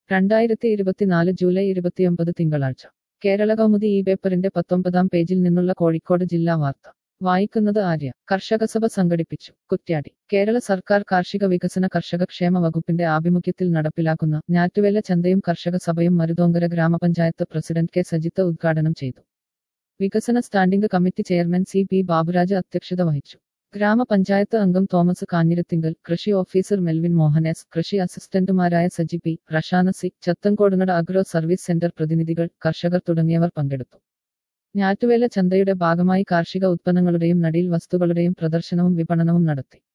രണ്ടായിരത്തി ഇരുപത്തിനാല് ജൂലൈ ഇരുപത്തിയൊമ്പത് തിങ്കളാഴ്ച കേരള കൗമുദി ഈ പേപ്പറിന്റെ പത്തൊമ്പതാം പേജിൽ നിന്നുള്ള കോഴിക്കോട് ജില്ലാ വാർത്ത വായിക്കുന്നത് ആര്യ കർഷകസഭ സംഘടിപ്പിച്ചു കുറ്റ്യാടി കേരള സർക്കാർ കാർഷിക വികസന കർഷക ക്ഷേമ വകുപ്പിന്റെ ആഭിമുഖ്യത്തിൽ നടപ്പിലാക്കുന്ന ഞാറ്റുവേല ചന്തയും കർഷക സഭയും മരുതോങ്കര ഗ്രാമപഞ്ചായത്ത് പ്രസിഡന്റ് കെ സജിത്ത് ഉദ്ഘാടനം ചെയ്തു വികസന standing committee chairman C P Baburaj അധ്യക്ഷത വഹിച്ചു ഗ്രാമപഞ്ചായത്ത് അംഗം തോമസ് കാഞ്ഞിരത്തിങ്കൽ കൃഷി ഓഫീസർ മെൽവിൻ മോഹനേസ് കൃഷി അസിസ്റ്റന്റുമാരായ സജി പി റഷാന സി ചത്തൻകോടുങ്ങട അഗ്രോ സർവീസ് സെന്റർ പ്രതിനിധികൾ കർഷകർ തുടങ്ങിയവർ പങ്കെടുത്തു ഞാറ്റുവേല ചന്തയുടെ ഭാഗമായി കാർഷിക ഉത്പന്നങ്ങളുടെയും നടീൽ വസ്തുക്കളുടെയും പ്രദർശനവും വിപണനവും നടത്തി